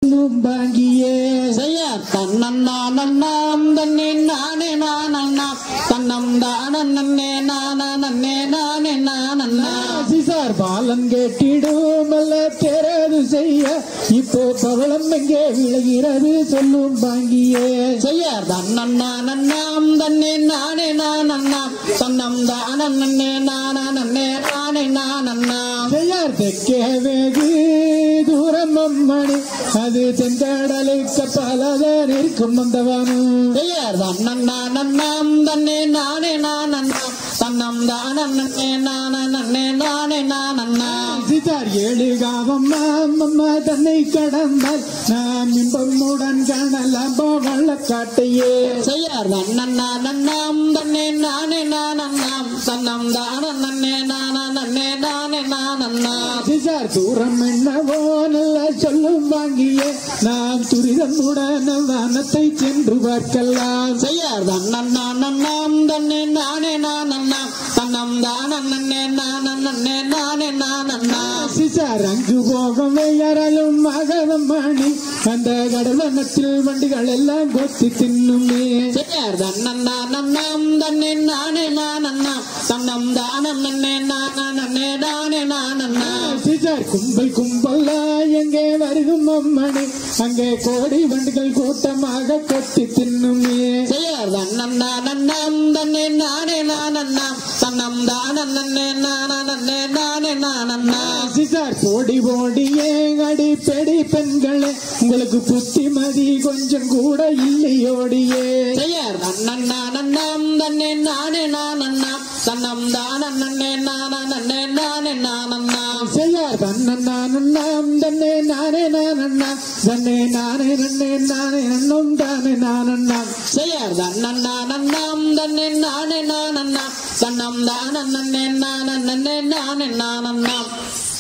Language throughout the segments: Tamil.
சொல்லும் பாங்கியே செய்ய தன்னண்ணா நன்னாம் தன்னே நானே நானண்ணா தன்னம் தானே நான நன்னே நானே நானண்ணா சிசார் பாலன் கேட்டிடும் அல்ல தேரது செய்ய இப்போ பவளம் எங்கே விளைகிறது சொல்லும் பாங்கியே செய்ய தன்னண்ணா நன்னாம் தன்னே நானே நானண்ணா தன்னம் தானே நன்னே நான நன்னே நானே நானண்ணா செய்யார் தெற்கே வெகு தூரம் அம்மணி அது தென்கடலுக்கு பலதான் இருக்கும் வந்தவனும் செய்ய தன்னண்ணா நன்னாம் தன்னே நானே நானண்ணா தன்னம் தானே நன்னே நான நன்னே நானே நானண்ணா சிதார் ஏழு காவம் அம்மா தன்னை கடந்தால் நாம் இன்பமுடன் காணலாம் போவள்ள காட்டையே செய்யார் நன்னா நன்னாம் தன்னே நானே நானண்ணாம் தன்னம் தான நன்னே நான நன்னே நானே நானண்ணா சிசார் தூரம் என்னவோ நல்ல சொல்லும் வாங்கியே நாம் துரிதமுடன் வானத்தை சென்று பார்க்கலாம் செய்யார் நன்னா நன்னாம் தன்னே நானே நானண்ணாம் தன்னம் தான நன்னே நான நன்னே நானே நானண்ணா சிசார் அங்கு போகும் யாராலும் மகதம் மணி அந்த கடலனத்தில் வண்டிகள் எல்லாம் கொத்தி தின்னுமே செய்யார் நன்னா நன்னாம் தன்னே நானே நானண்ணாம் தன்னம் தான நன்னே நான நன்னே நானே நானண்ணா சிசார் கும்பல் கும்பல்ல எங்கே வருகும் அம்மணி அங்கே கோடி வண்டிகள் கூட்டமாக கொத்தி தின்னுமே செய்யார் நன்னா நன்னாம் தன்னே நானே நானண்ணாம் தன்னம் தான நன்னே நான நன்னே நானே நானண்ணா சிசார் போடி போடியே அடி பெடி பெண்களே உங்களுக்கு புத்திமதி கொஞ்சம் கூட இல்லையோடியே செய்யார் நன்னா நன்னாம் தன்னே நானே நானண்ணாம் தன்னம் தான நன்னே நான நன்னே நானே நானண்ணா செய்யார் தன்னன் நாம் தன்னே நானே நானண்ணா தன்னே நானே நன்னே நானே நன்னும் தானே நானண்ணா செய்யார் நன்னா நன்னாம் தன்னே நானே நானண்ணாம் தன்னம் தான நன்னே நான நன்னே நானே நானண்ணாம்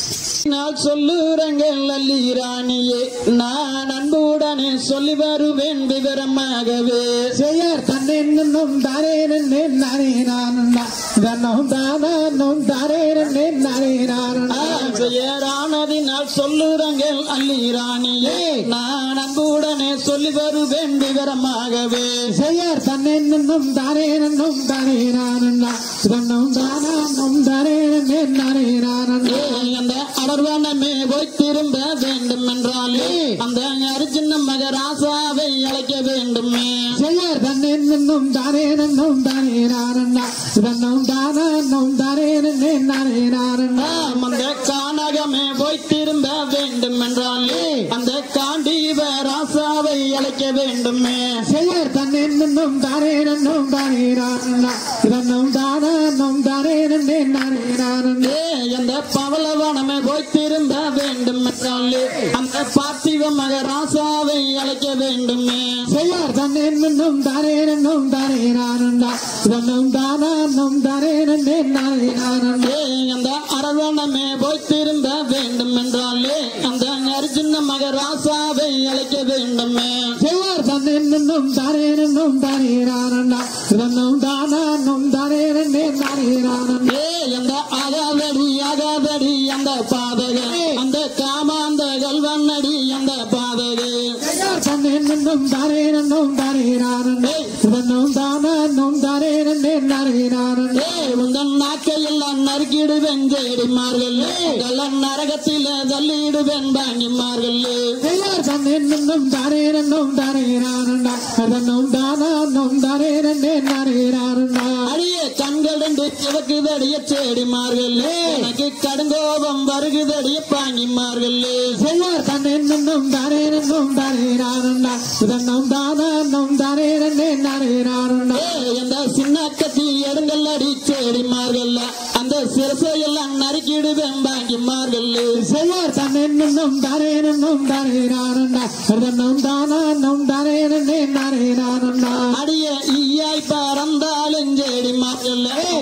நான் சொல்லுறங்கள் அல்லி ராணியே நான் அன்புடனே சொல்லி வருவேன் விவரமாகவே செய்யார் தன்னே நன்னும் தானே நன்னே நானே நானண்ணா தன்னும் தானும் தானே நன்னே நானே நானண்ணா செய்யறானதினால் சொல்லுறங்கள் அல்லி ராணியே நான் அன்புடனே சொல்லி வருவேன் விவரமாகவே செய்யார் தன்னை நன்னும் தானே நன்னும் தானே நானண்ணா தன்னும் தானும் தானே நன்னே நானே நானண்ணா ஏய், அந்த அடர்வனமே போய் திரும்ப வேண்டும் என்றாலே அந்த அர்ஜுன மகராசாவை அழைக்க வேண்டுமே செய்யார் தன்னை நன்னும் தானே நன்னும் தானே நானண்ணா தன்னும் தானும் தானே நன்னே நானே நானண்ணா ஆம், அந்த கானகமே போய் திரும்ப வேண்டும் என்றாலே அந்த காண்டீவ ராசாவை அழைக்க வேண்டுமே செய்யார் தன்னை நன்னும் தானே நன்னும் தானே நானண்ணா தன்னும் தானும் தானே நன்னே நானே நானண்ணா ஏய், அந்த பவளவனமே போய் திரும்ப வேண்டும் என்றாலே அந்த பார்த்திவ மகராசாவை அழைக்க வேண்டுமே செய்யார் தன்னை நன்னும் தானே நன்னும் தானே நானண்ணா தன்னும் தானும் தானே நன்னே நானே நானண்ணா ஏய், அந்த அரவணமே போய் திரும்ப வேண்டும் என்றாலே அந்த அர்ஜுன மகராசாவை அழைக்க வேண்டுமே செய்வார் தன்னை நன்னும் தானே நன்னும் தானே நானண்ணா தன்னும் தானும் தானே நன்னே நானே நானண்ணா ஏய், அந்த அகாதடி அகாதடி அந்த பாதக அந்த காமாந்த கல்வன்னடி அந்த பாதக செய்யார் தன்னை நன்னும் தானே நன்னும் தானே நானண்ணா தன்னும் தானும் தானே நன்னே நானே நானண்ணா ஏய், உந்தன் நாக்கையெல்லாம் நறுக்கிடுவேன் ஜெயடிமார்கள் கள்ளன் நரகத்தில தள்ளிடுவேன் பாங்கிமார்கள் செய்யார் தன்னை நன்னும் தானே நன்னும் தானே நானண்ணா தன்னும் தானும் தானே நன்னே நானே நானண்ணா அடிய கண்கள் ரெண்டு சிவக்குதடிய செடிமார்கள் எனக்கு கடுங்கோபம் வருகுதடிய பாங்கிமார்கள் செய்யார் தன்னை நன்னும் தானே நன்னும் தானே நானண்ணா தன்னும் தானும் தானே நன்னே நானே நானண்ணா அந்த சின்ன கத்தி எடுங்கள் அடி செடிமார்கள் அந்த சிரசையெல்லாம் நறுக்கிடுவேன் பாங்கிமார்கள் செய்யார் தன்னை நன்னும் தானே நன்னும் தானே நானண்ணா தன்னும் தானும் தானே நன்னே நானே நானண்ணா அடிய ஈயாய் பறந்தாலும் செடிமார்கள்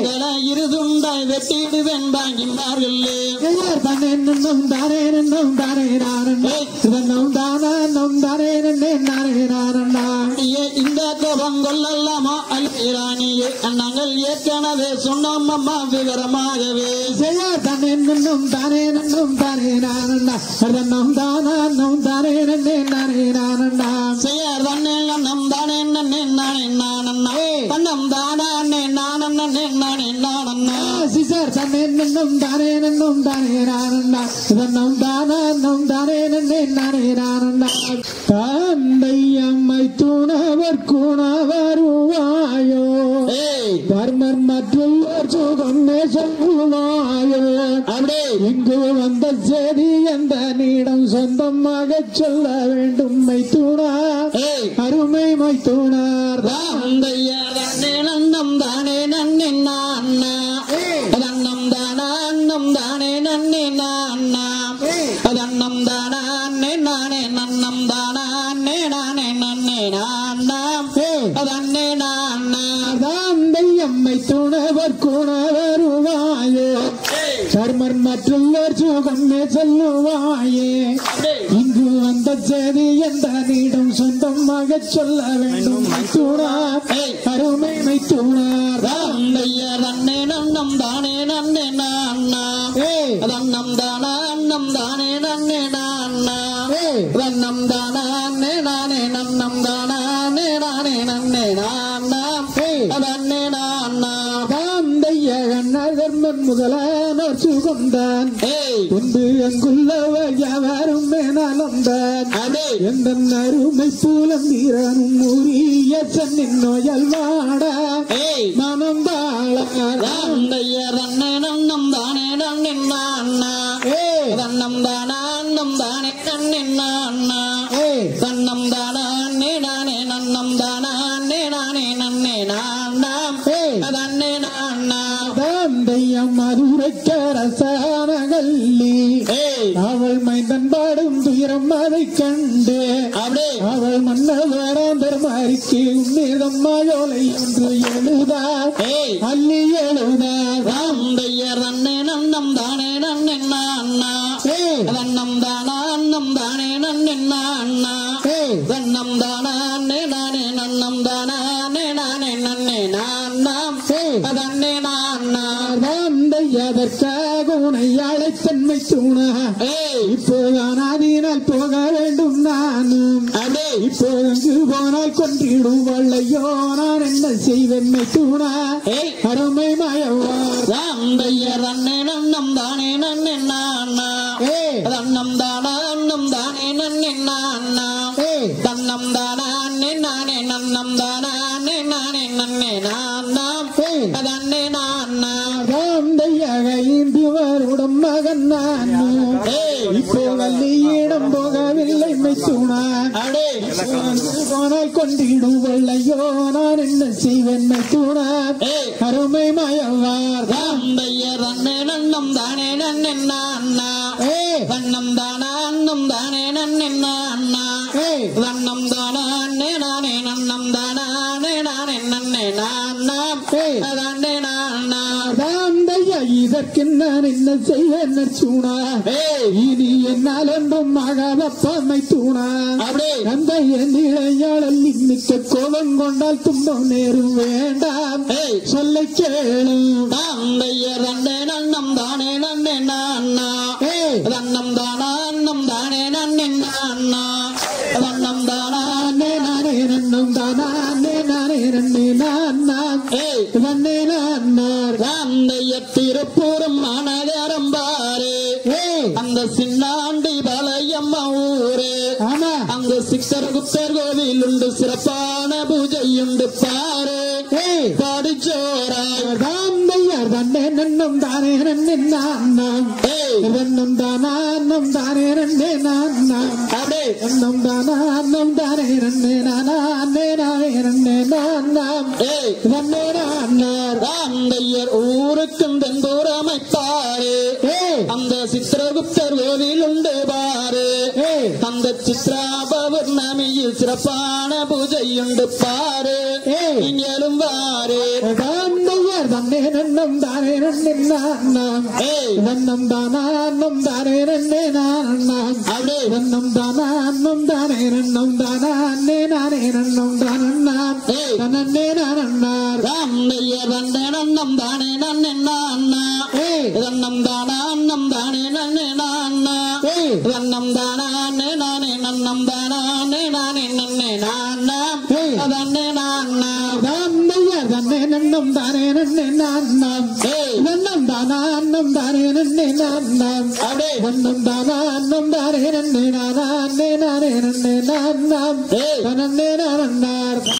இருதுண்டாய் வெட்டிடுவேன் பாங்கிமார்கள் செய்யார் தன்னை நன்னும் தானே நன்னும் தானே நானண்ணா தன்னும் தானும் தானே நன்னே நானே நானண்ணா அடிய இந்த கோபம் கொள்ள அல்லமா அல் இரானியே நாங்கள் ஏற்கனவே சொன்னோம் அம்மா விவரமாகவே செய்யா தானே நன்னும் தானே நன்னும் தானே நானண்ணா ரன்னம் தானம் தானே நன்னே நானே நானண்ணா செய்யார் தன்னே நன்னம் தானே நன்னே நானே நானண்ணா தன்னம் தானே நானண்ணே நானே நானண்ணா சிசர் தானே நன்னும் தானே நன்னும் தானே நானண்ணா ரன்னம் தானம் தானே நன்னே நானே நானண்ணா தந்தை அம்மை துணவர் குணவருவாயோ ஏய் தர்மர் மற்றொரு சுகம் சொல்லுவாயோ அப்படியே இங்கு வந்த செய்தி எந்த நீடம் சொந்தமாக சொல்ல வேண்டும் மைத்துணா ஏய் அருமை மைத்துணார் தந்தையரண்ணே நன்னம் தானே நன்னே நான்னா தன்னம் தானம் தானே நன்னே நான்னா தன்னம் தானே நானே நன்னம் தானே நானே நன்னே நான்னாம் தன்னே நான்னா தந்தை அம்மை துணவர் குணவருவாயே தர்மர் மற்றொரு சுகம் சொல்லுவாயே இங்கு வந்த செய்தி எந்த நீடம் சொந்தமாக சொல்ல வேண்டும் மைத்துணார் அருமை மைத்துணார் தந்தையரண்ணே நன்னம் தானே நன்னே நான்னா தன்னம் தானம் தானே நன்னே நான்னா வண்ணம் தானே நானே நன்னம் தானே நானே நன்னே நான்னாம் அதன்னே நான்னா தந்தையகன் முதலானோர் சுகம்தான் ஏய் கொண்டு அங்குள்ளவ யாவரும் நலம்தான் அதே எந்த அருமை பூலம் வீரனும் உரிய சென்னின் நோயல் வாட ஏய் மனம் வாழ தந்தையரண்ணே நன்னம் தானே நன்னே நான்னா தன்னம் தானம் தானே நன்னே நான்னா தன்னம் தானே நானே நன்னம் தானே நானே நன்னே நான்னாம் அதன்னே நான்னா தந்தையம் மதுரைக்கரசானகல்லி ஏய் அவள் மைந்தன் பாடும் துயரம் அதை கண்டு அப்படியே அவள் மன்னவராம் பெருமாறிக்கு உன்னிடம் மாயோலை என்று எழுதார் ஏய் அள்ளி எழுதார் தந்தையரண்ணே நன்னம் தானே நன்னே நான்னா தன்னம் தானம் தானே நன்னே நான்னா தன்னம் தானே நானே நன்னம் தானே நானே நன்னே நான்னாம் அதன்னே நான்னா தந்தை அதற்காக உன்னை அழைத்தன்மை தூண ஏய் இப்போது அனாதினால் போக வேண்டும் நானும் அப்படியே இப்போ அங்கு போனால் கொன்றிடுவள்ளையோ நான் என்ன செய்வென்மை தூணா ஏய் அருமை மயவார் தந்தையரண்ணே நன்னம் தானே நன்னே நான்னா தன்னம் தானம் தானே நன்னே நான்னா தன்னம் தானே நானே நன்னம் தானே நானே நன்னே நான்னாம் அதன்னே நான்னா தந்தையாக இந்துவருடன் மகன் நானும் ஏய் இப்போ வள்ளியிடம் போகவில்லை மைத்துணா அடே அங்கு போனால் கொண்டிடுவள்ளையோ நான் என்ன செய்வேன் மைத்துணா ஏய் அருமை மயவார் தந்தையரண்ணே நன்னம் தானே நன்னே நான்னா வண்ணம் தானம் தானே நன்னே நான்னா வண்ணம் தானே நானே நன்னம் தானே நானே நன்னே நான்னாம் அதன்னே நான்னா தந்தையா இதற்கு நான் என்ன செய்வேன் சூணா ஏய் இனி என்னால் என்றும் மகாவப்பமை தூணா அப்படியே அந்த என் இளைஞாளல் மிக்க கோபம் கொண்டால் துன்பம் நேரும் வேண்டாம் ஏய் சொல்ல கேளு தந்தையரண்ணே நன்னம் தானே நன்னே நான்னா வண்ணம் தானம் தானே நன்னே நான்னா வண்ணம் தானே நானே நன்னும் தானே நானே நன்னே நான் நான் ஏய் வண்ணே நான் நான் ராந்தைய திருப்பூரம் மாநகரம் பாரு அந்த சின்னாண்டி பலையம்மா ஊரு ஆமா அங்க சிக்கர் குத்தர் கோவில் உண்டு சிறப்பான பூஜை உண்டு பாரு பாடிச்சோராய் தந்தையார் தன்னே நன்னும் தானே நன்னே நான் நான் ஏய் நன்னும் தானம் தானே நன்னே நான் நான் அப்படியே நன்னும் தானம் தானே நன்னே நானே நானே நன்னே நான் நான் ஏய் நன்னே நான் நான் ராந்தையர் ஊருக்கும் தென்பூரமை பாரு அந்த சித்திரகுப்தர் கோவில் உண்டு பாரு அந்த சித்ரா பௌர்ணமியில் சிறப்பான பூஜை உண்டு பாரு இங்கேலும் பாரு தந்தையார் தன்னே நன்னும் தானே நன்னே நான் நான் ஏய் நன்னும் தானம் தானே நன்னே நான் நான் அப்படியே நன்னும் தானம் தானே நன்னும் தானே நானே நன்னும் தானம் நான் ஏய். தன்னே நானார் தாம் நெய்ய வந்த நன்னம் தானே நன்னே நான்னா ஏய் ரன்னம் தானா அன்னம் தானே நன்னே நான்னா ஏய் ரன்னம் தானா நே நானே நன்னம் தானா நே நானே நன்னே நான்னா ஏய். அதன்னே நான்னா தாம் நெய்ய தன்னே நன்னம் தானே நன்னே நான்னாம் ஏய். நன்னம் தானா அன்னம் தானே நன்னே நான்னாம் அப்படியே நன்னம் தானா அன்னம் தானே நன்னே நானா அன்னே நானே நன்னே நான்னாம் ஏய். தன்னே நானார்